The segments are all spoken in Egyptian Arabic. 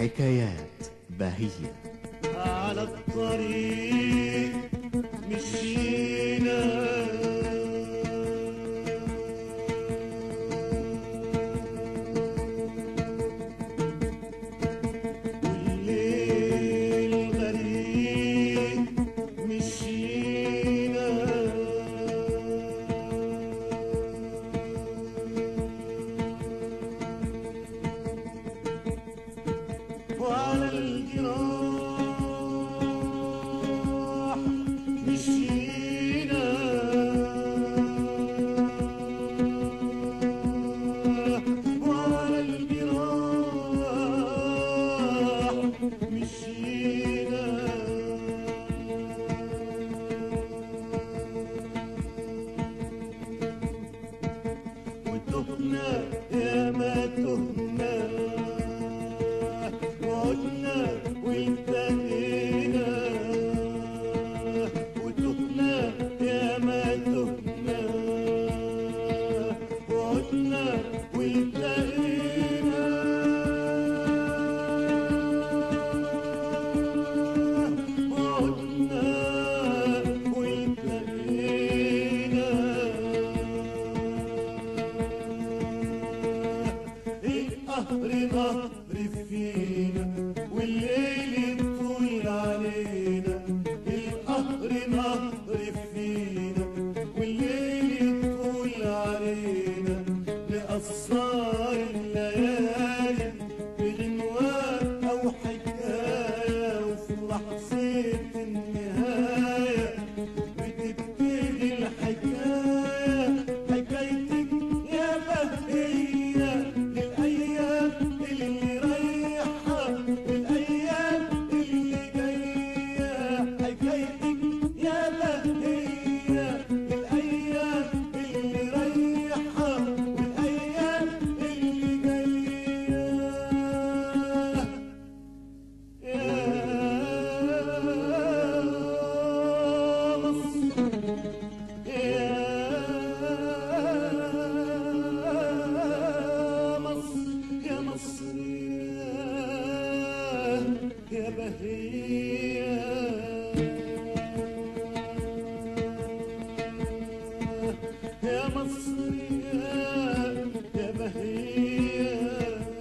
حكايات باهية على الطريق مشينا والليل غريب مشينا وعلى الجراح مشينا وعلى الجراح مشينا وتهنا يا ما تهنا وعدنا والتقينا وتهنا يا ما تهنا وعدنا والتقينا وعدنا والتقينا القهر نهر فينا والليل يطول علينا القهر نهر فينا والليل يطول علينا لأسرار الليالي بغنوات أو حكاية وفي لحظة النهاية بتبتدي الحكاية حكايتك يا بهية للأيام اللي رايحة والأيام اللي جاية حكايتك يا بهية للأيام اللي رايحة والأيام اللي جاية يا مصر يا مصر يا مصر يا بهية يا مصر يا بهية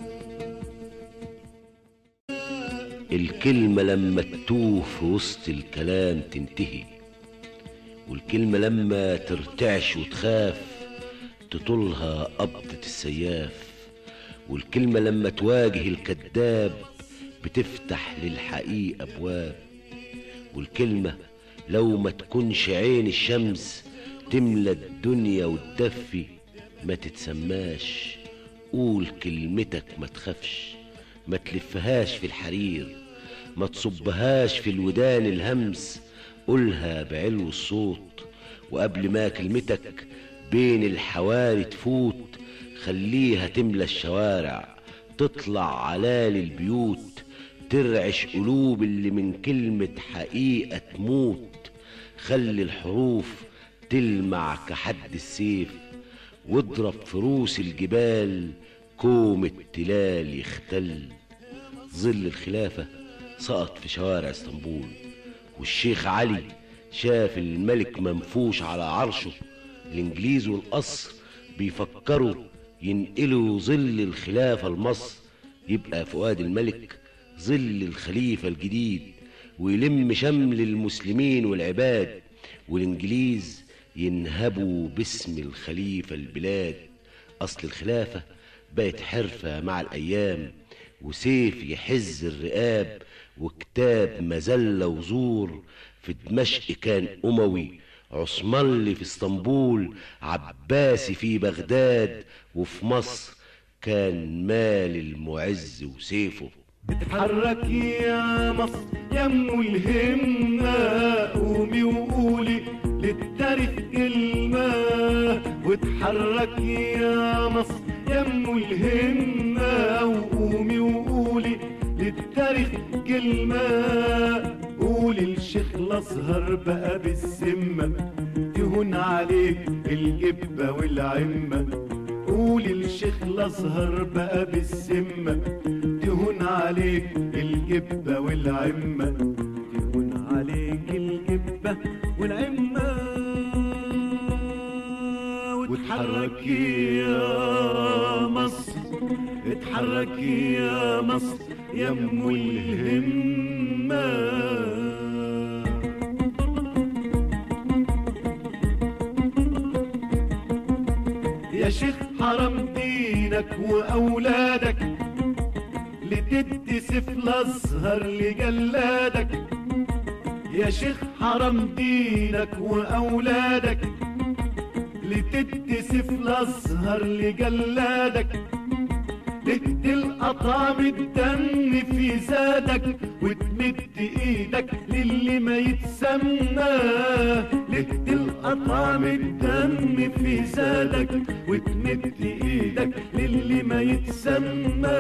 الكلمة لما تتوه في وسط الكلام تنتهي والكلمة لما ترتعش وتخاف تطولها قبضة السياف والكلمة لما تواجه الكذاب بتفتح للحقيقة أبواب والكلمة لو ما تكونش عين الشمس تملى الدنيا وتدفي ما تتسماش قول كلمتك ما تخافش ما تلفهاش في الحرير ما تصبهاش في الودان الهمس قولها بعلو الصوت وقبل ما كلمتك بين الحواري تفوت خليها تملى الشوارع تطلع علال البيوت ترعش قلوب اللي من كلمة حقيقة تموت خلي الحروف تلمع كحد السيف واضرب في روس الجبال كوم التلال يختل ظل الخلافة سقط في شوارع اسطنبول والشيخ علي شاف الملك منفوش على عرشه الانجليز والقصر بيفكروا ينقلوا ظل الخلافة لمصر يبقى فؤاد الملك ظل الخليفة الجديد ويلم شمل المسلمين والعباد والانجليز ينهبوا باسم الخليفة البلاد اصل الخلافة بقت حرفة مع الايام وسيف يحز الرقاب وكتاب مذلة وزور في دمشق كان أموي عثمانلي في اسطنبول عباسي في بغداد وفي مصر كان مال المعز وسيفه اتحرك يا مصر يا ام الهمة قومي وقولي للتاريخ كلمة واتحرك يا مصر يا ام الهمة وقومي وقولي للتاريخ كلمة قولي الشيخ الازهر بقى بالسمة تهون عليك الجبة والعمة قولي الشيخ الازهر بقى بالسمة تهون عليك عليك الجبة والعمة تهون عليك الجبة والعمة وتحركي يا مصر اتحركي يا مصر يا ام الهمه يا شيخ حرام دينك واولادك لتتسف الازهر لجلادك يا شيخ حرام دينك واولادك لتتسف الازهر لجلادك تقتل أطعم الدم في زادك وتمد ايدك للي ما يتسمى تقتل أطعم الدم في زادك وتمد ايدك للي ما يتسمى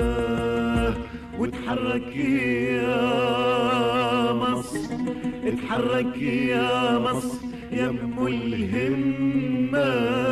وتحركي يا مصر اتحركي يا مصر يا ام الهمه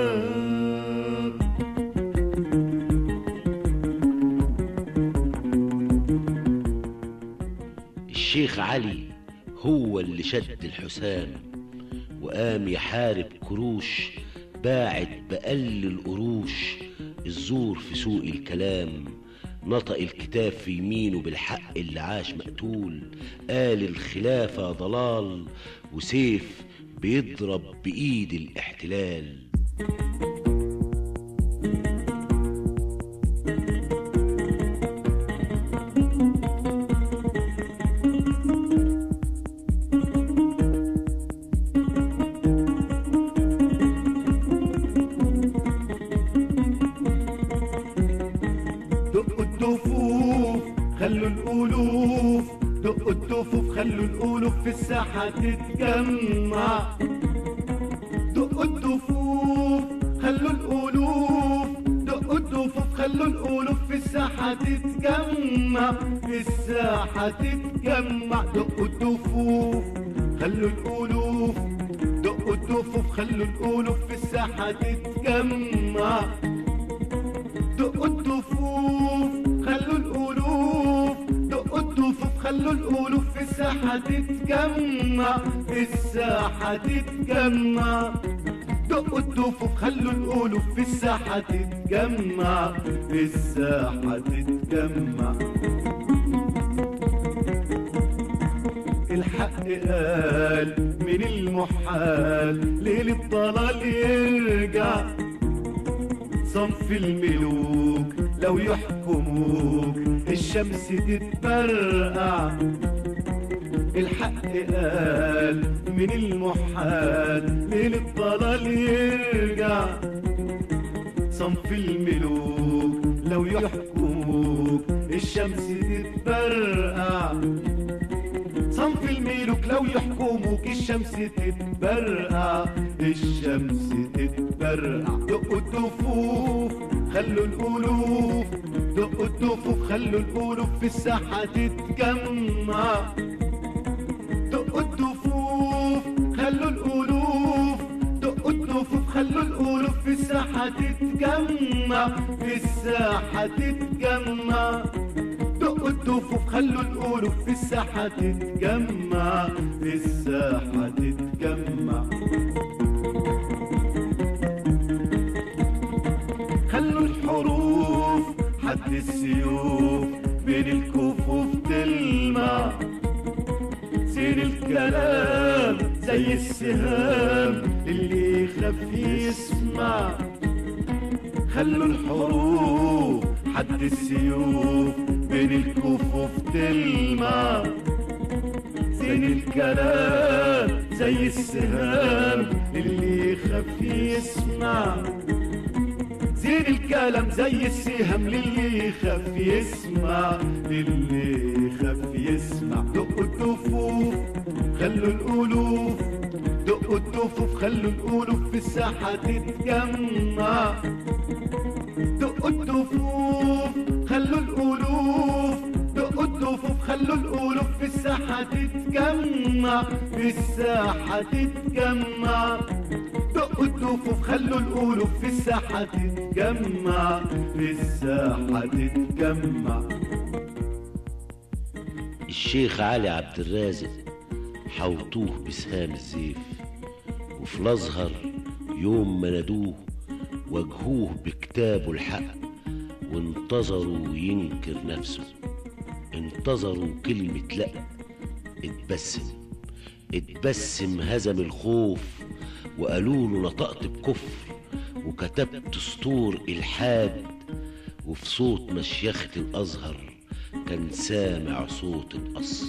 الشيخ علي هو اللي شد الحسام وقام يحارب كروش باعت بقل القروش الزور في سوق الكلام نطق الكتاب في يمينه بالحق اللي عاش مقتول قال الخلافة ضلال وسيف بيضرب بإيد الاحتلال دقوا الدفوف خلوا الألوف دقوا الدفوف خلوا الألوف في الساحة تتجمع دقوا الدفوف خلوا الألوف دقوا الدفوف خلوا الألوف في الساحة تتجمع في الساحة تتجمع دقوا الدفوف خلوا الألوف دقوا الدفوف خلوا الألوف في الساحة تتجمع دقوا الدفوف خلوا الألوف دقوا الدفوف خلوا الألوف في الساحة تتجمع في الساحة تتجمع دقوا الدفوف خلوا الألوف في الساحة تتجمع في الساحة تتجمع الحق قال من المحال ليل الضلال يرجع صنف الملوك لو يحكموك الشمس تتبرقع الحق قال من المحال ليل الضلال يرجع صنف الملوك لو يحكموك الشمس تتبرقع صنف الملوك لو يحكموك الشمس تتبرقع الشمس تتبرقع دقوا الدفوف خلوا الألوف دقوا الدفوف خلوا الألوف في الساحة تتجمع دقوا الدفوف خلوا الألوف دقوا الدفوف خلوا الألوف في الساحة تتجمع في الساحة تتجمع دقوا الدفوف خلوا الألوف في الساحة تتجمع في الساحة تتجمع خلوا الحروف حد السيوف بين الكفوف تلمع سير الكلام زي السهام اللي يخاف يسمع خلوا الحروف حد السيوف بين الكفوف تلمع زين الكلام زي السهام اللي يخاف يسمع زين الكلام زي السهم للي يخاف يسمع للي يخاف يسمع دقوا الدفوف خلوا الألوف دقوا الدفوف خلوا الألوف في الساحة تتجمع دقوا الدفوف خلوا الألوف دقوا الدفوف خلوا الألوف في الساحة تتجمع في الساحة تتجمع دقوا الدفوف خلوا الألوف في الساحة تتجمع في الساحة تتجمع الشيخ علي عبد الرازق حوطوه بسهام الزيف وفي الازهر يوم ما نادوه واجهوه بكتابه الحق وانتظروا ينكر نفسه انتظروا كلمة لأ اتبسم اتبسم هزم الخوف وقالوا له نطقت بكفر وكتبت سطور إلحاد وفي صوت مشيخة الأزهر كان سامع صوت القصر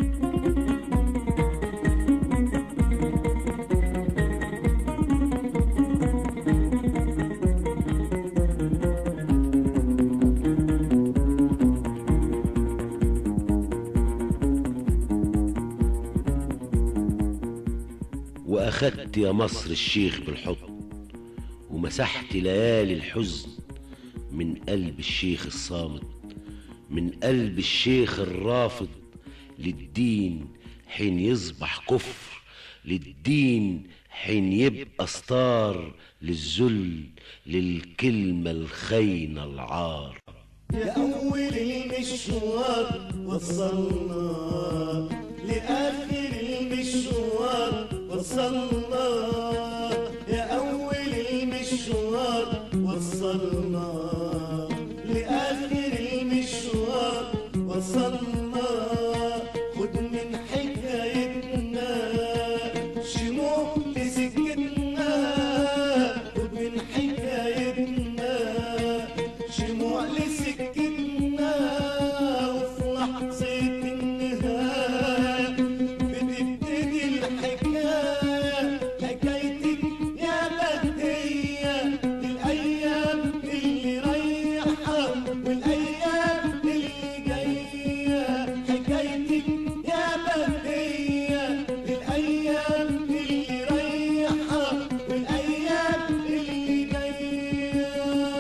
وأخدت يا مصر الشيخ بالحضن ومسحت ليالي الحزن من قلب الشيخ الصامت من قلب الشيخ الرافض للدين حين يصبح كفر للدين حين يبقى ستار للذل للكلمة الخاينة العار لأول المشوار وصلنا لآخر المشوار وصلنا يا أول المشوار وصلنا لآخر المشوار وصلنا خد من حكايتنا شموع لسكتنا خد من حكايتنا شموع لسكتنا وفي لحظة النهاية بتبتدي الحكاية حكايتك يا بدية الأيام اللي رايحة والأيام اللي جاية حكايتك يا بدية الأيام اللي رايحة والأيام اللي جاية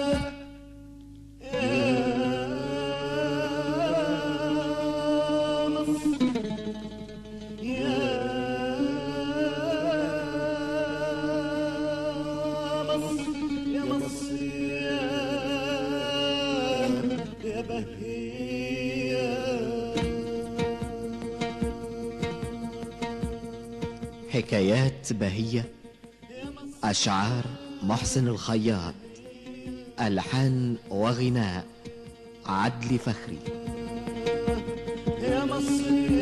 يا مصر يا مصر يا مصر يا يا بهية حكايات بهية أشعار محسن الخياط ألحان وغناء عدلي فخري يا مصر